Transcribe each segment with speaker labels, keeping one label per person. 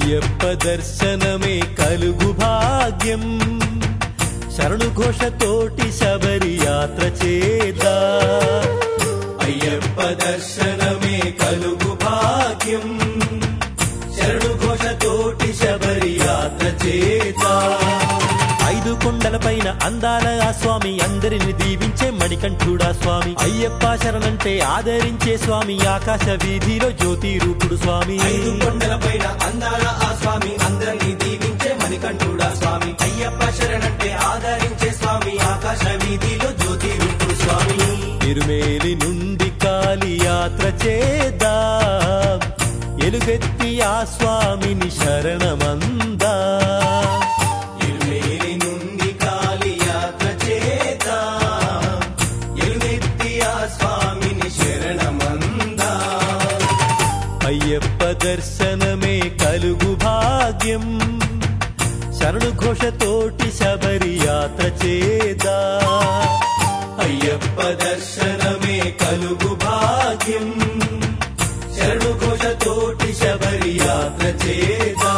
Speaker 1: అయ్యప్ప దర్శనమే కలుగు భాగ్యం శరణు ఘోషతోటి శబరి యాత్ర చేదా అయ్యప్ప దర్శనమే కలుగు భాగ్యం శరణు ఘోషతోటి శబరి యాత్ర చేదా ఐదు కొండల పైన అందాల ఆ స్వామి అందరిని దీవించే మణికంఠుడా స్వామి అయ్యప్ప శరణంటే ఆదరించే స్వామి ఆకాశ వీధిలో జ్యోతి రూపుడు స్వామి
Speaker 2: ఐదు కొండల పైన అందాల ఆ స్వామి అందరినీ దీవించే మణికంఠుడా స్వామి అయ్యప్ప శరణంటే ఆదరించే స్వామి ఆకాశ వీధిలో జ్యోతి రూపుడు స్వామి
Speaker 1: తిరుమేలి నుండి కాలి యాత్ర చేద్దా ఎలుగెత్తి ఆ స్వామిని శరణమందా
Speaker 2: ఇరుమేలి నుండి కాలి యాత్ర చేత ఎలుగెత్తి ఆ స్వామిని శరణమందా
Speaker 1: అయ్యప్ప దర్శనమే కలుగు భాగ్యం శరణు ఘోషతోటి శబరి యాత్ర చేదా
Speaker 2: అయ్యప్ప దర్శనమే కలుగు భాగ్యం శరణు ఘోషతోటి శబరి యాత్ర చేదా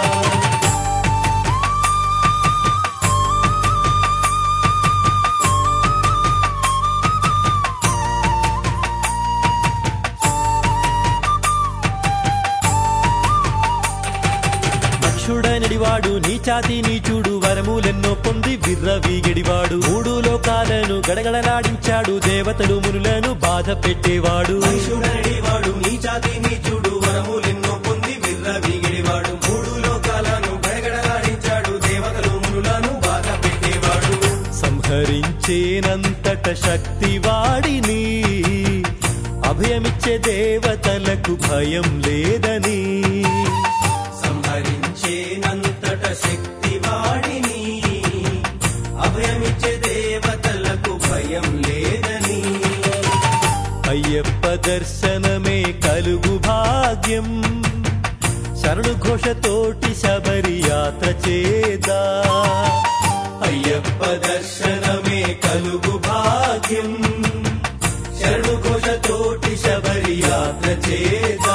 Speaker 1: దక్షుడనడివాడు నీచాతి నీచుడు వరములెన్నో పొంది విర్రవీగడివాడు మూడు లోకాలను గడగడలాడించాడు దేవతలు మునులను బాధ పెట్టేవాడు
Speaker 2: మనుషుడనడివాడు నీచాతి నీచుడు వరములెన్నో పొంది విర్రవీగిడివాడు మూడు లోకాలను గడగడలాడించాడు దేవతలు మునులను బాధ పెట్టేవాడు
Speaker 1: సంహరించేనంతట శక్తి వాడిని అభయమిచ్చే దేవతలకు భయం లేదని
Speaker 2: సంహరించేనంతట శక్తి వాడిని అభయమిచ్చే దేవతలకు భయం లేదని
Speaker 1: అయ్యప్ప దర్శనమే కలుగు భాగ్యం శరణు ఘోషతోటి శబరి యాత్ర చేదా
Speaker 2: అయ్యప్ప దర్శనమే కలుగు భాగ్యం శరణు ఘోషతోటి శబరి యాత్ర చేదా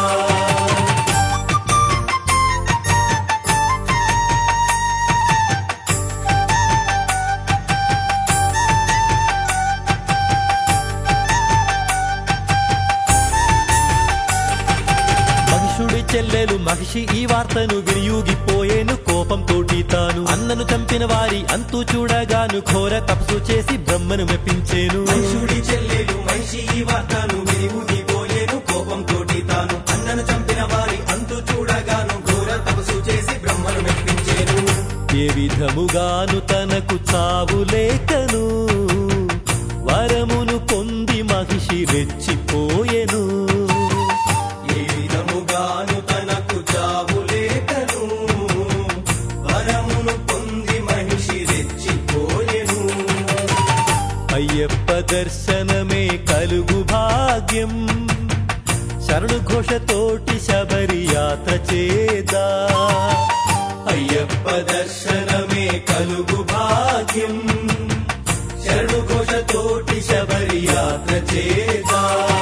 Speaker 1: మహిషుడి చెల్లెలు మహిషి ఈ వార్తను వినియోగిపోయేను కోపంతోటి తాను అన్నను చంపిన వారి అంతు చూడగాను ఘోర తపస్సు చేసి బ్రహ్మను మెప్పించేను
Speaker 2: మనుషుడి చెల్లెలు మనిషి ఈ వార్తను వినిముగిపోయేను కోపంతోటి తాను అన్నను చంపిన వారి అంతు చూడగాను ఘోర తపస్సు చేసి బ్రహ్మను మెప్పించేను
Speaker 1: ఏ విధముగాను తనకు చావు లేకను వరమును పొంది మహిషి రెచ్చిపోయెను
Speaker 2: ఏ విధముగాను తనకు చావు లేకను వరమును పొంది మనిషి రెచ్చిపోయెను
Speaker 1: అయ్యప్ప దర్శనమే కలుగు భాగ్యం శరణు ఘోషతోటి శబరి యాత్ర చేదా
Speaker 2: అయ్యప్ప దర్శనమే కలుగు భాగ్యం శరణు ఘోషతోటి శబరి యాత్ర చేదా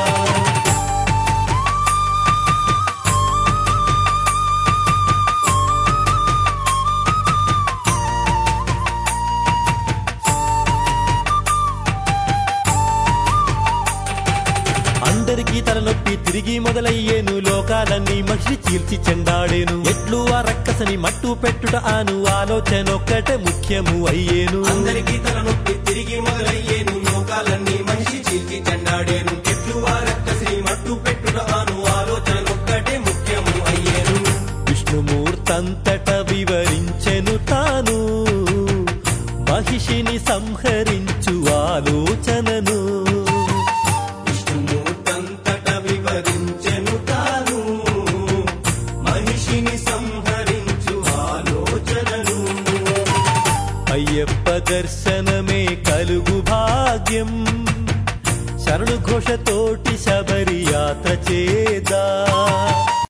Speaker 1: అందరికీ తలనొప్పి తిరిగి మొదలయ్యేను లోకాలన్నీ మనిషి చీల్చి చెండాడేను ఎట్లు ఆ రక్కసని మట్టు పెట్టుట ఆను ఆలోచన ఒక్కటే ముఖ్యము అయ్యేను
Speaker 2: అందరికీ తలనొప్పి తిరిగి మొదలయ్యేను లోకాలన్నీ మనిషి చీల్చి చెండాడేను ఎట్లు ఆ రక్కసి మట్టు పెట్టుట అను ఆలోచన ఒక్కటే ముఖ్యము అయ్యేను
Speaker 1: విష్ణుమూర్తంతట వివరించెను తాను మహిషిని సంహరించు ఆలోచనను
Speaker 2: విష్ణుమూర్తంతట వివరించెను తాను మనిషిని సంహరించు ఆలోచనను
Speaker 1: అయ్యప్ప దర్శనమే కలుగు భాగ్యం శరణు ఘోషతోటి శబరి యాత్ర